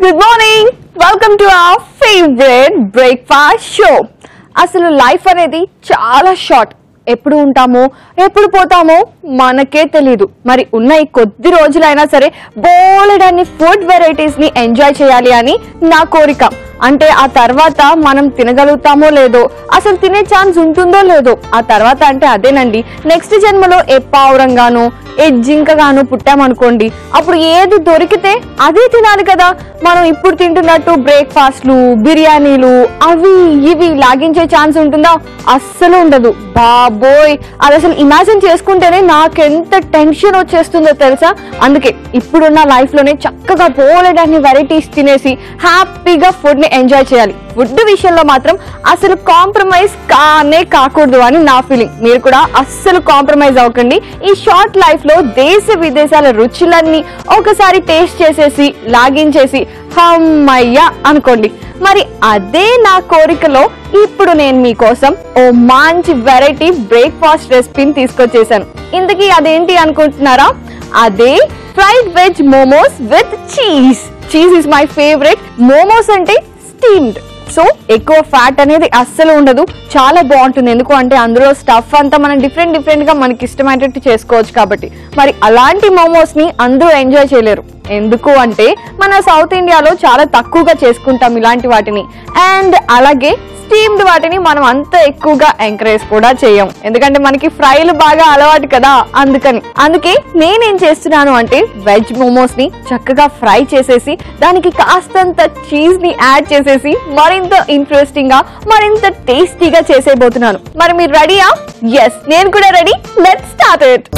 Good morning welcome to our favourite breakfast show అసలు life అనేది చాలా షార్ట్ ఎప్పుడు ఉంటామో ఎప్పుడు పోతామో మనకే తెలీదు మరి ఉన్న ఈ కొద్ది రోజులైనా సరే బోలెడన్ని ఫుడ్ వెరైటీస్ ని ఎంజాయ్ చేయాలి అని నా కోరిక అంటే ఆ తర్వాత మనం తినగలుగుతామో లేదో అసలు తినే ఛాన్స్ ఉంటుందో లేదో ఆ తర్వాత అంటే అదేనండి నెక్స్ట్ జన్మలో ఏ పావురంగాను ఏ జింకగాను పుట్టామనుకోండి అప్పుడు ఏది దొరికితే అదే తినాలి కదా మనం ఇప్పుడు తింటున్నట్టు బ్రేక్ఫాస్ట్లు బిర్యానీలు అవి ఇవి లాగించే ఛాన్స్ ఉంటుందా అస్సలు ఉండదు బాబోయ్ అది అసలు ఇమాజిన్ చేసుకుంటేనే నాకెంత టెన్షన్ వచ్చేస్తుందో తెలుసా అందుకే ఇప్పుడున్న లైఫ్ లోనే చక్కగా బోలెడన్ని వెరైటీస్ తినేసి హ్యాపీగా ఫుడ్ ని ఎంజాయ్ చేయాలి ఫుడ్ విషయంలో మాత్రం అసలు కాంప్రమైజ్ కానే కాకూడదు అని నా ఫీలింగ్ మీరు కూడా అస్సలు కాంప్రమైజ్ అవ్వకండి ఈ షార్ట్ లైఫ్ లో దేశ విదేశాల రుచులన్నీ ఒకసారి టేస్ట్ చేసేసి లాగించేసి హమ్మయ్య అనుకోండి మరి అదే నా కోరికలో ఇప్పుడు నేను మీకోసం ఓ మంచి వెరైటీ బ్రేక్ఫాస్ట్ రెసిపీని తీసుకొచ్చేసాను ఇంతకీ అదేంటి అనుకుంటున్నారా అదే fried veg momos with cheese cheese is my favourite momos అంటే స్టీమ్డ్ సో ఎక్కువ ఫ్యాట్ అనేది అస్సలు ఉండదు చాలా బాగుంటుంది ఎందుకు అంటే అందులో స్టఫ్ అంతా మనం డిఫరెంట్ డిఫరెంట్ గా మనకి ఇష్టమైనట్టు చేసుకోవచ్చు కాబట్టి మరి అలాంటి మోమోస్ ని అందరూ ఎంజాయ్ చేయలేరు ఎందుకు అంటే మన సౌత్ ఇండియాలో చాలా తక్కువగా చేసుకుంటాం ఇలాంటి వాటిని అండ్ అలాగే స్టీమ్డ్ వాటిని మనం అంత ఎక్కువగా ఎంకరేజ్ కూడా చేయం ఎందుకంటే మనకి ఫ్రైలు బాగా అలవాటు కదా అందుకని అందుకే నేనేం చేస్తున్నాను అంటే వెజ్ మోమోస్ ని చక్కగా ఫ్రై చేసేసి దానికి కాస్తంత చీజ్ ని యాడ్ చేసేసి మరింత ఇంట్రెస్టింగ్ గా మరింత టేస్టీగా చేసేయబోతున్నాను మరి మీరు రెడీయా ఎస్ నేను కూడా ready let start it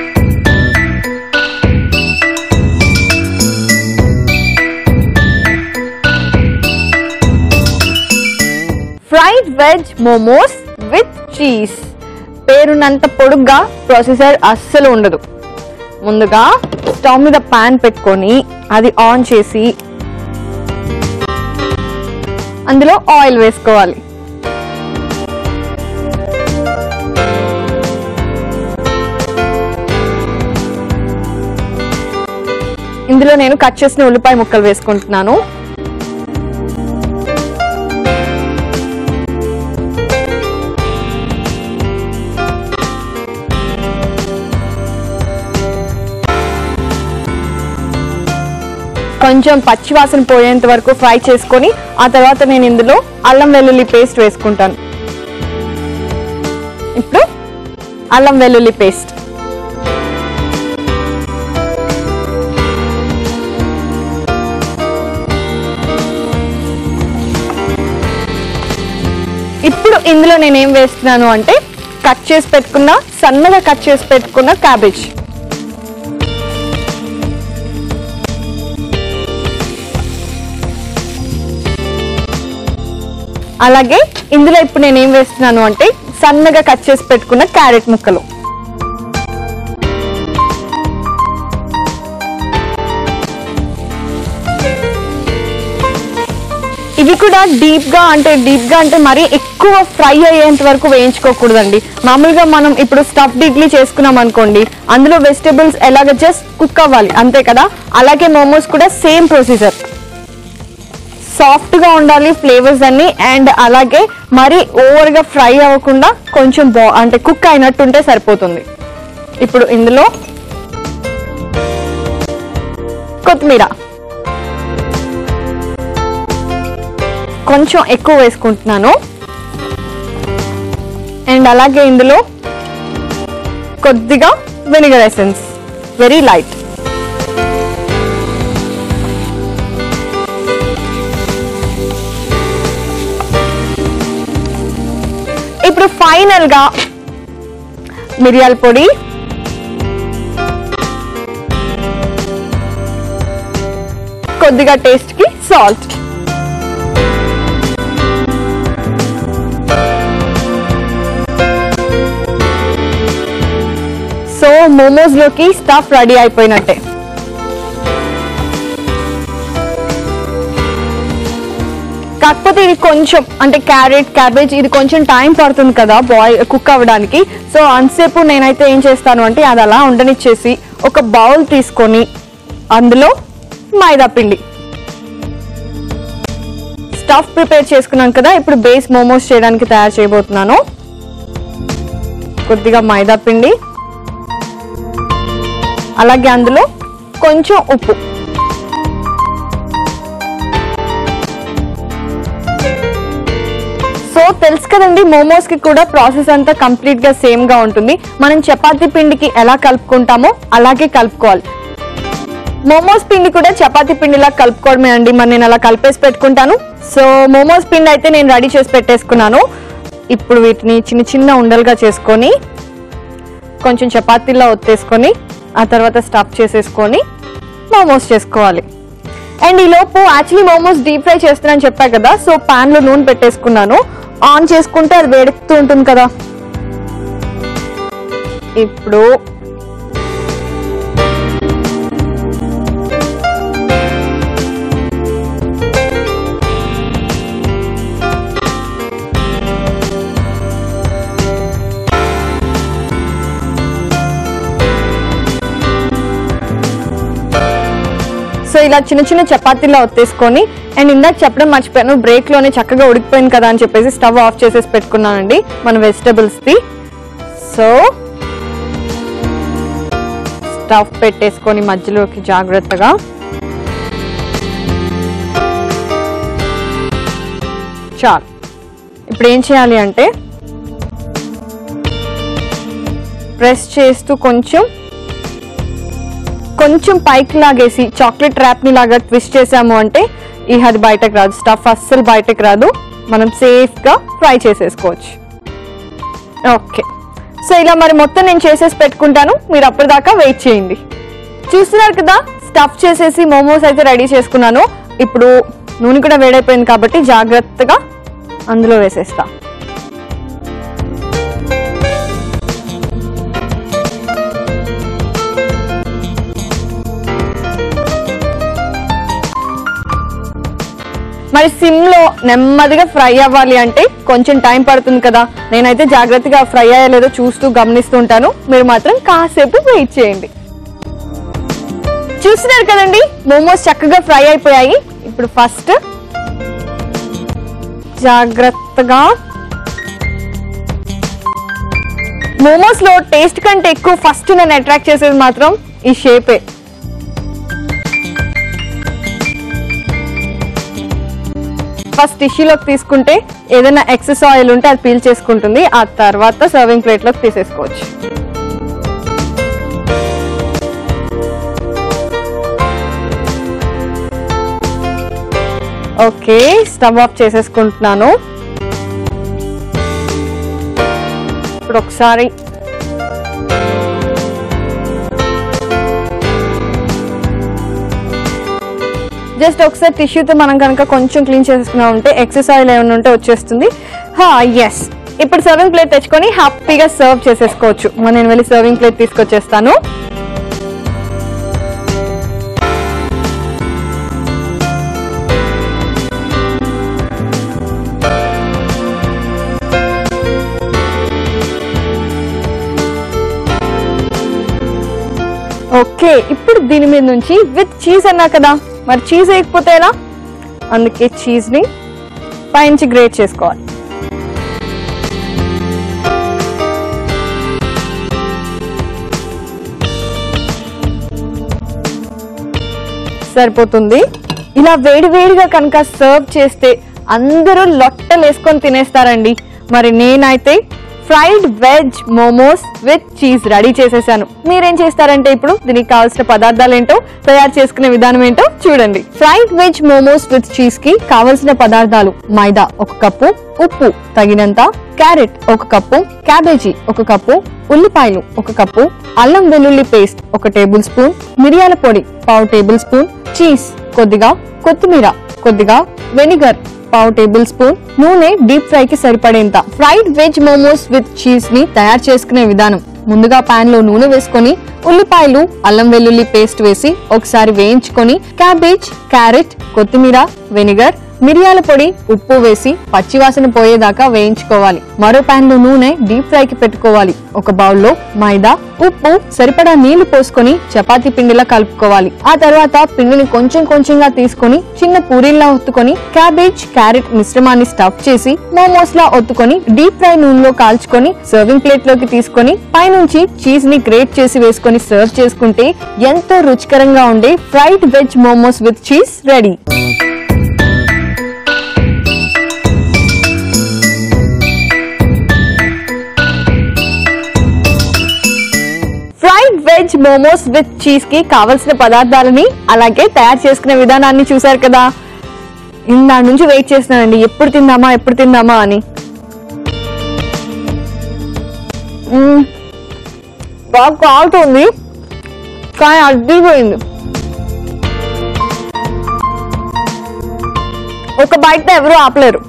fried veg momos with cheese పేరునంత పొడుగ్గా ప్రొసెసర్ అస్సలు ఉండదు ముందుగా స్టవ్ మీద పాన్ పెట్టుకొని అది ఆన్ చేసి అందులో ఆయిల్ వేసుకోవాలి ఇందులో నేను కట్ చేసిన ఉల్లిపాయ ముక్కలు వేసుకుంటున్నాను కొంచెం పచ్చివాసన పోయేంత వరకు ఫ్రై చేసుకొని ఆ తర్వాత నేను ఇందులో అల్లం వెల్లుల్లి పేస్ట్ వేసుకుంటాను ఇప్పుడు అల్లం వెల్లుల్లి పేస్ట్ ఇప్పుడు ఇందులో నేను ఏం వేస్తున్నాను అంటే కట్ చేసి పెట్టుకున్న సన్నగా కట్ చేసి పెట్టుకున్న క్యాబేజ్ అలాగే ఇందులో ఇప్పుడు నేను ఏం వేస్తున్నాను అంటే సన్నగా కట్ చేసి పెట్టుకున్న క్యారెట్ ముక్కలు ఇవి కూడా డీప్ గా అంటే డీప్ గా అంటే మరీ ఎక్కువ ఫ్రై అయ్యేంత వరకు వేయించుకోకూడదండి మామూలుగా మనం ఇప్పుడు స్టఫ్ ఇడ్లీ చేసుకున్నాం అనుకోండి అందులో వెజిటబుల్స్ ఎలాగ జస్ట్ కుక్ అవ్వాలి అంతే కదా అలాగే మోమోస్ కూడా సేమ్ ప్రొసీజర్ సాఫ్ట్ గా ఉండాలి ఫ్లేవర్స్ అన్ని అండ్ అలాగే మరి ఓవర్ గా ఫ్రై అవ్వకుండా కొంచెం బా అంటే కుక్ అయినట్టు ఉంటే సరిపోతుంది ఇప్పుడు ఇందులో కొత్తిమీర కొంచెం ఎక్కువ వేసుకుంటున్నాను అండ్ అలాగే ఇందులో కొద్దిగా వెనిగర్ ఎసెన్స్ వెరీ లైట్ ఇప్పుడు ఫైనల్ గా మిరియాల పొడి కొద్దిగా టేస్ట్ కి సాల్ట్ సో మోమోస్ లోకి స్టఫ్ రెడీ అయిపోయినట్టే కాకపోతే ఇది కొంచెం అంటే క్యారెట్ క్యాబేజ్ ఇది కొంచెం టైం పడుతుంది కదా బాయ్ కుక్ అవ్వడానికి సో అంతసేపు నేనైతే ఏం చేస్తాను అంటే అది అలా ఉండనిచ్చేసి ఒక బౌల్ తీసుకొని అందులో మైదా పిండి స్టఫ్ ప్రిపేర్ చేసుకున్నాం కదా ఇప్పుడు బేస్ మోమోస్ చేయడానికి తయారు చేయబోతున్నాను కొద్దిగా మైదా పిండి అలాగే అందులో కొంచెం ఉప్పు సో తెలుసు కదండి మోమోస్ కి కూడా ప్రాసెస్ అంతా కంప్లీట్ గా సేమ్ గా ఉంటుంది మనం చపాతీ పిండికి ఎలా కలుపుకుంటామో అలాగే కలుపుకోవాలి మోమోస్ పిండి కూడా చపాతీ పిండిలా కలుపుకోవడమే అండి మరి నేను అలా కలిపేసి పెట్టుకుంటాను సో మోమోస్ పిండి అయితే నేను రెడీ చేసి పెట్టేసుకున్నాను ఇప్పుడు వీటిని చిన్న చిన్న ఉండలుగా చేసుకొని కొంచెం చపాతీలా ఒత్తేసుకొని ఆ తర్వాత స్టఫ్ చేసేసుకొని మోమోస్ చేసుకోవాలి అండ్ ఈ లోపు యాక్చువల్లీ మోమోస్ డీప్ ఫ్రై చేస్తున్నానని చెప్పా కదా సో పాన్ లో నూనె పెట్టేసుకున్నాను ఆన్ చేసుకుంటే అది వేడుకుతూ ఉంటుంది కదా ఇప్పుడు సో ఇలా చిన్న చిన్న చపాతీలా ఒత్తేసుకొని అండ్ ఇందాక చెప్పడం మర్చిపోయాను బ్రేక్ లోనే చక్కగా ఉడికిపోయింది కదా అని చెప్పేసి స్టవ్ ఆఫ్ చేసేసి పెట్టుకున్నానండి మన వెజిటబుల్స్ ది సో స్టవ్ పెట్టేసుకొని మధ్యలోకి జాగ్రత్తగా చాలు ఇప్పుడు ఏం చేయాలి అంటే ప్రెస్ చేస్తూ కొంచెం కొంచెం పైకి లాగేసి చాక్లెట్ ర్యాప్ ని లాగా ట్విస్ట్ చేసాము అంటే ఈ అది బయటకు రాదు స్టఫ్ అస్సలు బయటకు రాదు మనం సేఫ్ గా ఫ్రై చేసేసుకోవచ్చు ఓకే సో ఇలా మరి మొత్తం నేను చేసేసి పెట్టుకుంటాను మీరు అప్పటిదాకా వెయిట్ చేయండి చూస్తున్నారు కదా స్టఫ్ చేసేసి మోమోస్ అయితే రెడీ చేసుకున్నాను ఇప్పుడు నూనె కూడా వేడైపోయింది కాబట్టి జాగ్రత్తగా అందులో వేసేస్తా మరి సిమ్ లో నెమ్మదిగా ఫ్రై అవ్వాలి అంటే కొంచెం టైం పడుతుంది కదా నేనైతే జాగ్రత్తగా ఫ్రై అయ్యలేదో చూస్తూ గమనిస్తూ ఉంటాను మీరు మాత్రం కాసేపు వెయిట్ చేయండి చూస్తున్నారు కదండి మోమోస్ చక్కగా ఫ్రై అయిపోయాయి ఇప్పుడు ఫస్ట్ జాగ్రత్తగా మోమోస్ లో టేస్ట్ కంటే ఎక్కువ ఫస్ట్ నన్ను అట్రాక్ట్ చేసేది మాత్రం ఈ షేపే ఫస్ట్ టిష్యూలోకి తీసుకుంటే ఏదైనా ఎక్సెస్ ఆయిల్ ఉంటే అది పీల్ చేసుకుంటుంది ఆ తర్వాత సర్వింగ్ ప్లేట్లోకి తీసేసుకోవచ్చు ఓకే స్టవ్ ఆఫ్ చేసేసుకుంటున్నాను ఇప్పుడు ఒకసారి జస్ట్ ఒకసారి టిష్యూతో మనం కనుక కొంచెం క్లీన్ చేసుకున్నా ఉంటే ఎక్సెస్ ఆయిల్ ఏమైనా ఉంటే వచ్చేస్తుంది హా ఎస్ ఇప్పుడు సర్వింగ్ ప్లేట్ తెచ్చుకొని హ్యాపీగా సర్వ్ చేసేసుకోవచ్చు మరి నేను వెళ్ళి సర్వింగ్ ప్లేట్ తీసుకొచ్చేస్తాను ఓకే ఇప్పుడు దీని మీద నుంచి విత్ చీజ్ అన్నా కదా మరి చీజ్ వేయకపోతే ఎలా అందుకే చీజ్ ని పైనుంచి గ్రేట్ చేసుకోవాలి సరిపోతుంది ఇలా వేడి వేడిగా కనుక సర్వ్ చేస్తే అందరూ లొట్టలు వేసుకొని తినేస్తారండి మరి నేనైతే fried veg momos with cheese ready చేసేసాను మీరేం చేస్తారంటే ఇప్పుడు దీనికి కావాల్సిన పదార్థాలు ఏంటో తయారు చేసుకునే విధానం ఏంటో చూడండి fried veg momos with cheese కి కావలసిన పదార్థాలు మైదా ఒక కప్పు ఉప్పు తగినంత క్యారెట్ ఒక కప్పు క్యాబేజీ ఒక కప్పు ఉల్లిపాయలు ఒక కప్పు అల్లం వెల్లుల్లి పేస్ట్ ఒక టేబుల్ స్పూన్ మిరియాల పొడి పావు టేబుల్ స్పూన్ చీజ్ కొద్దిగా కొత్తిమీర కొద్దిగా వెనిగర్ పావు టేబుల్ స్పూన్ నూనె డీప్ ఫ్రై కి సరిపడేంత fried veg momos with cheese ని తయారు చేసుకునే విధానం ముందుగా పాన్ లో నూనె వేసుకొని ఉల్లిపాయలు అల్లం వెల్లుల్లి పేస్ట్ వేసి ఒకసారి వేయించుకొని క్యాబేజ్ క్యారెట్ కొత్తిమీర వెనిగర్ మిరియాల పొడి ఉప్పు వేసి పచ్చివాసన పోయేదాకా వేయించుకోవాలి మరో పాన్ లో నూనె డీప్ ఫ్రై కి పెట్టుకోవాలి ఒక బౌల్లో మైదా ఉప్పు సరిపడా నీళ్లు పోసుకొని చపాతీ పిండిలా కలుపుకోవాలి ఆ తర్వాత పిండిని కొంచెం కొంచెంగా తీసుకొని చిన్న పూరీల్లా ఒత్తుకొని క్యాబేజ్ క్యారెట్ మిశ్రమాన్ని స్టఫ్ చేసి మోమోస్ లా ఒత్తుకొని డీప్ ఫ్రై నూనెలో కాల్చుకొని సర్వింగ్ ప్లేట్ లోకి తీసుకొని పైనుంచి చీజ్ ని గ్రేట్ చేసి వేసుకొని సర్వ్ చేసుకుంటే ఎంతో రుచికరంగా ఉండే fried veg momos with cheese ready fried veg momos with cheese కి కావలసిన పదార్థాలని అలాగే తయారు చేసుకునే విధానాన్ని చూసారు కదా ఇందా నుంచి వెయిట్ చేస్తున్నానండి ఎప్పుడు తిందామా ఎప్పుడు తిందామా అని మ్మ్. బాగా కాలుతుంది కానీ అడ్డిపోయింది ఒక బయట ఎవరు ఆపలేరు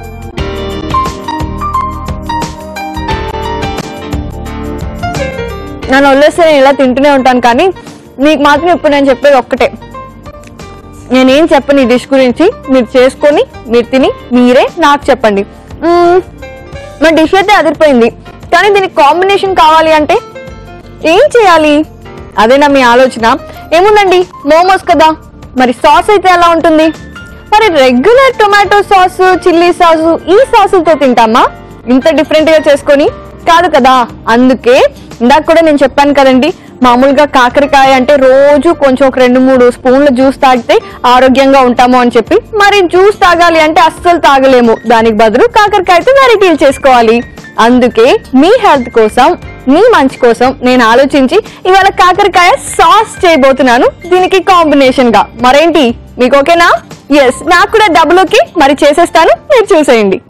నన్ను వదిలేస్తే నేను ఇలా తింటూనే ఉంటాను కానీ మీకు మాత్రం ఇప్పుడు నేను చెప్పేది ఒక్కటే నేనేం చెప్పను ఈ డిష్ గురించి మీరు చేసుకొని మీరు తిని మీరే నాకు చెప్పండి మ్మ్, మా డిష్ అయితే అదిరిపోయింది కానీ దీనికి కాంబినేషన్ కావాలి అంటే ఏం చేయాలి అదేనా మీ ఆలోచన ఏముందండి మోమోస్ కదా మరి సాస్ అయితే ఎలా ఉంటుంది మరి regular tomato sauce chilli sauce ఈ సాసులతో తింటామా ఇంత డిఫరెంట్ గా చేసుకొని కాదు కదా అందుకే ఇందాక కూడా నేను చెప్పాను కదండి మామూలుగా కాకరకాయ అంటే రోజు కొంచెం ఒక రెండు మూడు స్పూన్ల జ్యూస్ తాగితే ఆరోగ్యంగా ఉంటాము అని చెప్పి మరి జ్యూస్ తాగాలి అంటే అస్సలు తాగలేము దానికి బదులు కాకరకాయతో వెరైటీలు చేసుకోవాలి అందుకే మీ హెల్త్ కోసం మీ మంచి కోసం నేను ఆలోచించి ఇవాళ కాకరకాయ సాస్ చేయబోతున్నాను దీనికి కాంబినేషన్ గా మరేంటి మీకు ఓకేనా ఎస్ నాకు కూడా డబ్బులు ఓకే మరి చేసేస్తాను మీరు చూసేయండి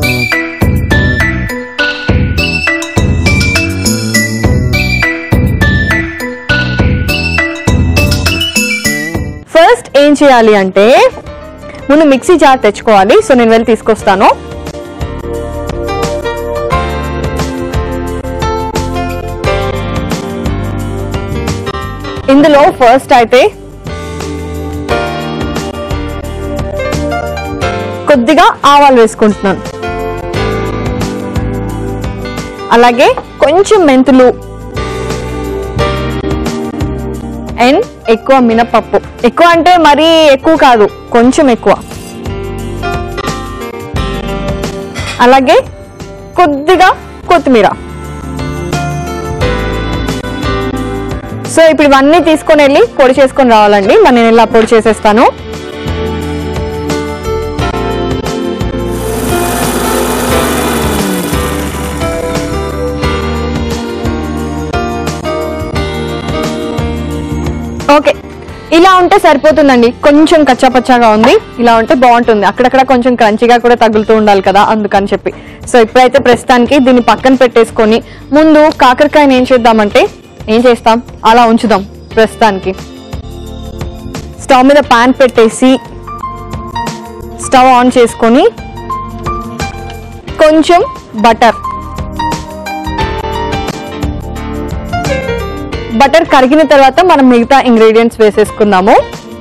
ఫస్ట్ ఏం చేయాలి అంటే ముందు మిక్సీ జార్ తెచ్చుకోవాలి సో నేను వెళ్ళి తీసుకొస్తాను ఇందులో ఫస్ట్ అయితే కొద్దిగా ఆవాలు వేసుకుంటున్నాను అలాగే కొంచెం మెంతులు అండ్ ఎక్కువ మినపప్పు ఎక్కువ అంటే మరీ ఎక్కువ కాదు కొంచెం ఎక్కువ అలాగే కొద్దిగా కొత్తిమీర సో ఇప్పుడు ఇవన్నీ తీసుకొని వెళ్ళి పొడి చేసుకొని రావాలండి మరి నేను ఇలా పొడి చేసేస్తాను ఓకే ఇలా ఉంటే సరిపోతుందండి కొంచెం కచ్చాపచ్చాగా ఉంది ఇలా ఉంటే బాగుంటుంది అక్కడక్కడ కొంచెం క్రంచిగా కూడా తగులుతూ ఉండాలి కదా అందుకని చెప్పి సో ఇప్పుడైతే ప్రస్తుతానికి దీన్ని పక్కన పెట్టేసుకొని ముందు కాకరకాయని ఏం చేద్దామంటే ఏం చేస్తాం అలా ఉంచుదాం ప్రస్తుతానికి స్టవ్ మీద పాన్ పెట్టేసి స్టవ్ ఆన్ చేసుకొని కొంచెం బటర్ బటర్ కరిగిన తర్వాత మనం మిగతా ఇంగ్రీడియంట్స్ వేసేసుకుందాము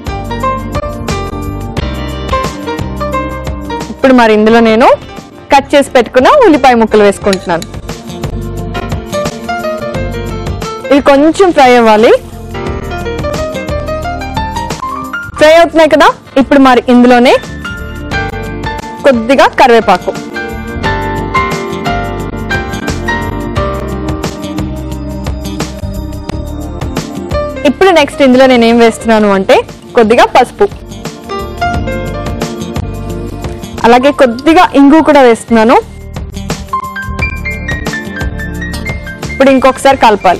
ఇప్పుడు మరి ఇందులో నేను కట్ చేసి పెట్టుకున్న ఉల్లిపాయ ముక్కలు వేసుకుంటున్నాను ఇది కొంచెం ఫ్రై అవ్వాలి ఫ్రై అవుతున్నాయి కదా ఇప్పుడు మరి ఇందులోనే కొద్దిగా కరివేపాకు ఇప్పుడు నెక్స్ట్ ఇందులో నేను ఏం వేస్తున్నాను అంటే కొద్దిగా పసుపు అలాగే కొద్దిగా ఇంగు కూడా వేస్తున్నాను ఇప్పుడు ఇంకొకసారి కలపాలి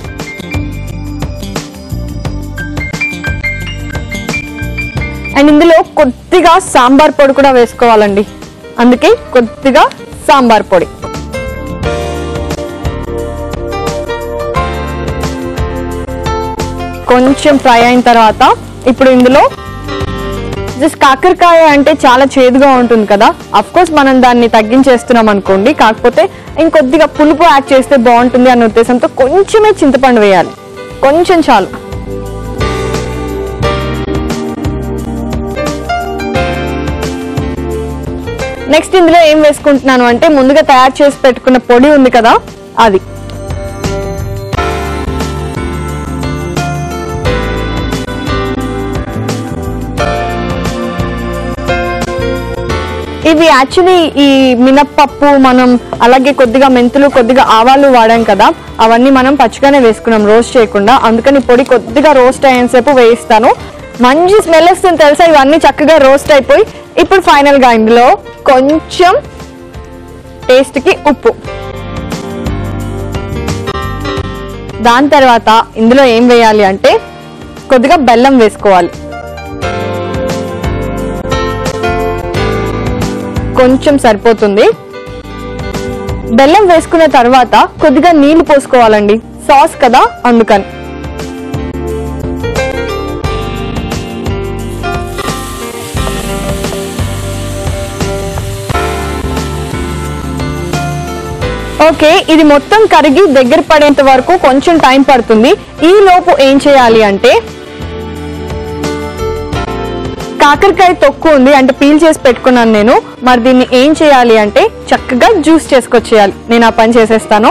అండ్ ఇందులో కొద్దిగా సాంబార్ పొడి కూడా వేసుకోవాలండి అందుకే కొద్దిగా సాంబార్ పొడి కొంచెం ఫ్రై అయిన తర్వాత ఇప్పుడు ఇందులో జస్ట్ కాకరకాయ అంటే చాలా చేదుగా ఉంటుంది కదా అఫ్ కోర్స్ మనం దాన్ని తగ్గించేస్తున్నాం అనుకోండి కాకపోతే ఇంకొద్దిగా పులుపు యాడ్ చేస్తే బాగుంటుంది అన్న ఉద్దేశంతో కొంచెమే చింతపండు వేయాలి కొంచెం చాలు నెక్స్ట్ ఇందులో ఏం వేసుకుంటున్నాను అంటే ముందుగా తయారు చేసి పెట్టుకున్న పొడి ఉంది కదా అది ఇవి యాక్చువల్లీ ఈ మినప్పప్పు మనం అలాగే కొద్దిగా మెంతులు కొద్దిగా ఆవాలు వాడాం కదా అవన్నీ మనం పచ్చిగానే వేసుకున్నాం రోస్ట్ చేయకుండా అందుకని పొడి కొద్దిగా రోస్ట్ అయ్యేసేపు వేయిస్తాను మంచి స్మెల్ వస్తుంది తెలుసా ఇవన్నీ చక్కగా రోస్ట్ అయిపోయి ఇప్పుడు ఫైనల్ గా ఇందులో కొంచెం టేస్ట్ కి ఉప్పు దాని తర్వాత ఇందులో ఏం వేయాలి అంటే కొద్దిగా బెల్లం వేసుకోవాలి కొంచెం సరిపోతుంది బెల్లం వేసుకున్న తర్వాత కొద్దిగా నీళ్లు పోసుకోవాలండి సాస్ కదా అందుకని ఓకే ఇది మొత్తం కరిగి దగ్గర పడేంత వరకు కొంచెం టైం పడుతుంది ఈ లోపు ఏం చేయాలి అంటే కాకరకాయ తొక్కు ఉంది అంటే పీల్ చేసి పెట్టుకున్నాను నేను మరి దీన్ని ఏం చేయాలి అంటే చక్కగా జ్యూస్ చేసుకొచ్చేయాలి నేను ఆ పని చేసేస్తాను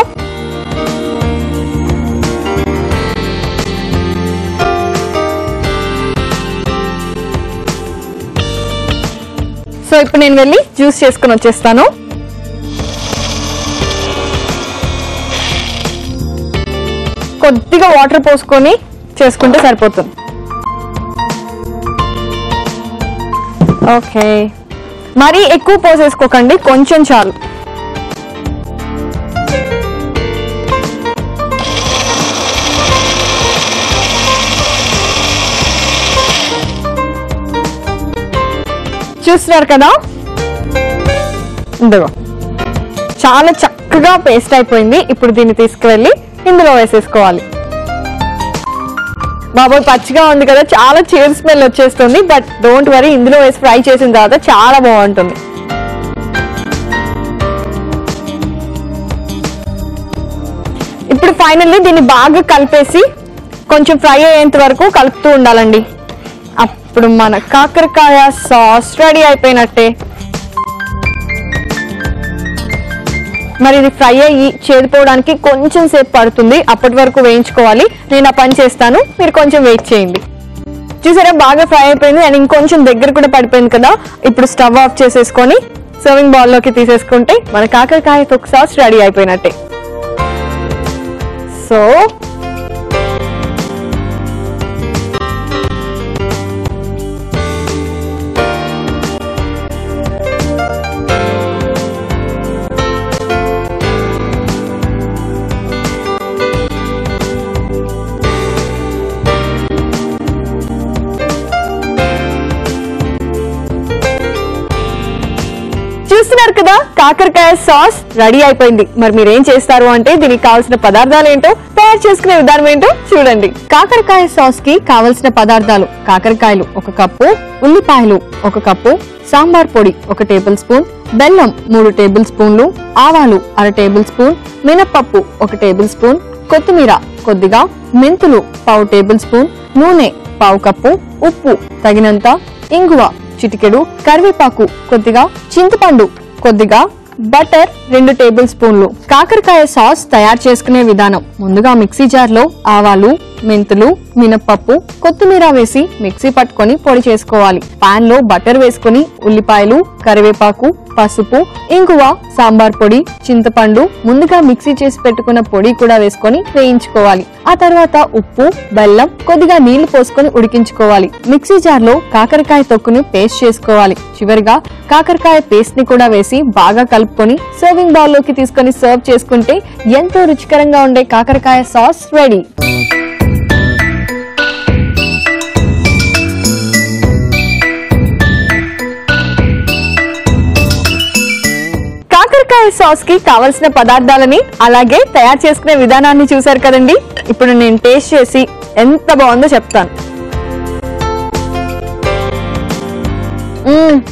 సో ఇప్పుడు నేను వెళ్ళి జ్యూస్ చేసుకుని వచ్చేస్తాను కొద్దిగా వాటర్ పోసుకొని చేసుకుంటే సరిపోతుంది ఓకే మరీ ఎక్కువ పోసేసుకోకండి కొంచెం చాలు చూస్తున్నారు కదా ఇందులో చాలా చక్కగా పేస్ట్ అయిపోయింది ఇప్పుడు దీన్ని తీసుకువెళ్ళి ఇందులో వేసేసుకోవాలి బాబోయ్ పచ్చిగా ఉంది కదా చాలా చీర్ స్మెల్ వచ్చేస్తుంది బట్ డోంట్ వరీ ఇందులో వేసి ఫ్రై చేసిన తర్వాత చాలా బాగుంటుంది ఇప్పుడు ఫైనల్లీ దీన్ని బాగా కలిపేసి కొంచెం ఫ్రై అయ్యేంత వరకు కలుపుతూ ఉండాలండి అప్పుడు మన కాకరకాయ సాస్ రెడీ అయిపోయినట్టే మరి ఇది ఫ్రై అయ్యి చేదిపోవడానికి కొంచెం సేపు పడుతుంది అప్పటి వరకు వేయించుకోవాలి నేను ఆ పని చేస్తాను మీరు కొంచెం వెయిట్ చేయండి చూసారా బాగా ఫ్రై అయిపోయింది అండ్ ఇంకొంచెం దగ్గర కూడా పడిపోయింది కదా ఇప్పుడు స్టవ్ ఆఫ్ చేసేసుకొని సర్వింగ్ బౌల్ లోకి తీసేసుకుంటే మన కాకరకాయ తొక్కు సాస్ రెడీ అయిపోయినట్టే సో చూస్తున్నారు కదా కాకరకాయ సాస్ రెడీ అయిపోయింది మరి మీరు ఏం చేస్తారు అంటే దీనికి కావాల్సిన పదార్థాలు ఏంటో తయారు చేసుకునే విధానం ఏంటో చూడండి కాకరకాయ సాస్ కి కావలసిన పదార్థాలు కాకరకాయలు ఒక కప్పు ఉల్లిపాయలు ఒక కప్పు సాంబార్ పొడి ఒక టేబుల్ స్పూన్ బెల్లం మూడు టేబుల్ స్పూన్లు ఆవాలు అర టేబుల్ స్పూన్ మినపప్పు ఒక టేబుల్ స్పూన్ కొత్తిమీర కొద్దిగా మెంతులు పావు టేబుల్ స్పూన్ నూనె పావు కప్పు ఉప్పు తగినంత ఇంగువ చిటికెడు కరివేపాకు కొద్దిగా చింతపండు కొద్దిగా బటర్ రెండు టేబుల్ స్పూన్లు కాకరకాయ సాస్ తయారు చేసుకునే విధానం ముందుగా మిక్సీ జార్ లో ఆవాలు మెంతులు మినప్పప్పు కొత్తిమీర వేసి మిక్సీ పట్టుకొని పొడి చేసుకోవాలి పాన్ లో బటర్ వేసుకొని ఉల్లిపాయలు కరివేపాకు పసుపు ఇంగువ సాంబార్ పొడి చింతపండు ముందుగా మిక్సీ చేసి పెట్టుకున్న పొడి కూడా వేసుకొని వేయించుకోవాలి ఆ తర్వాత ఉప్పు బెల్లం కొద్దిగా నీళ్లు పోసుకొని ఉడికించుకోవాలి మిక్సీ జార్ లో కాకరకాయ తొక్కుని పేస్ట్ చేసుకోవాలి చివరిగా కాకరకాయ పేస్ట్ ని కూడా వేసి బాగా కలుపుకొని సర్వింగ్ బౌల్ లోకి తీసుకొని సర్వ్ చేసుకుంటే ఎంతో రుచికరంగా ఉండే కాకరకాయ సాస్ రెడీ కాకరకాయ సాస్ కి కావలసిన పదార్థాలని అలాగే తయారు చేసుకునే విధానాన్ని చూశారు కదండి ఇప్పుడు నేను టేస్ట్ చేసి ఎంత బాగుందో చెప్తాను మ్మ్.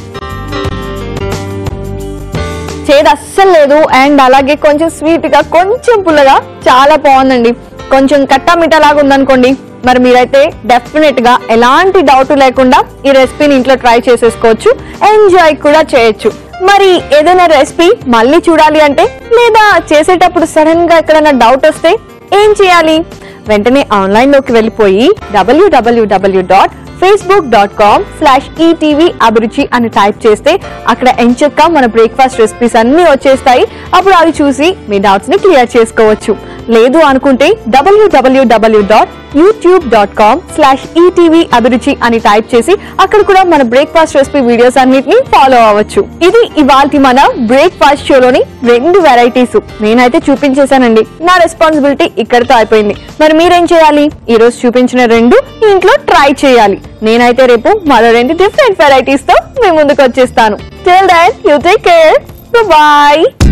చేదు అస్సలు లేదు అండ్ అలాగే కొంచెం స్వీట్ గా కొంచెం పుల్లగా చాలా బాగుందండి కొంచెం కట్టా మిఠా లాగా ఉందనుకోండి మరి మీరైతే డెఫినెట్ గా ఎలాంటి డౌట్ లేకుండా ఈ రెసిపీని ఇంట్లో ట్రై చేసేసుకోవచ్చు ఎంజాయ్ కూడా చేయొచ్చు మరి ఏదైనా రెసిపీ మళ్ళీ చూడాలి అంటే లేదా చేసేటప్పుడు సడన్ గా ఎక్కడైనా డౌట్ వస్తే ఏం చేయాలి వెంటనే ఆన్లైన్ లోకి వెళ్ళిపోయి WWW dot Facebook dot com slash ETV Abhiruchi అని టైప్ చేస్తే అక్కడ ఎంచక్క మన బ్రేక్ఫాస్ట్ రెసిపీస్ అన్ని వచ్చేస్తాయి అప్పుడు అవి చూసి మీ డౌట్స్ ని క్లియర్ చేసుకోవచ్చు లేదు అనుకుంటే WWW dot YouTube dot com slash ETV Abhiruchi అని టైప్ చేసి అక్కడ కూడా మన బ్రేక్ఫాస్ట్ రెసిపీ వీడియోస్ అన్నిటిని ఫాలో అవ్వచ్చు ఇది ఇవాల్టి మన బ్రేక్ఫాస్ట్ షోలోని రెండు వెరైటీస్ నేనైతే చూపించేశానండి నా రెస్పాన్సిబిలిటీ ఇక్కడితో అయిపోయింది మరి మీరేం చేయాలి ఈ రోజు చూపించిన రెండు ఇంట్లో ట్రై చేయాలి నేనైతే రేపు మరో రెండు డిఫరెంట్ వెరైటీస్ తో మీ ముందుకు వచ్చేస్తాను till then you take care bye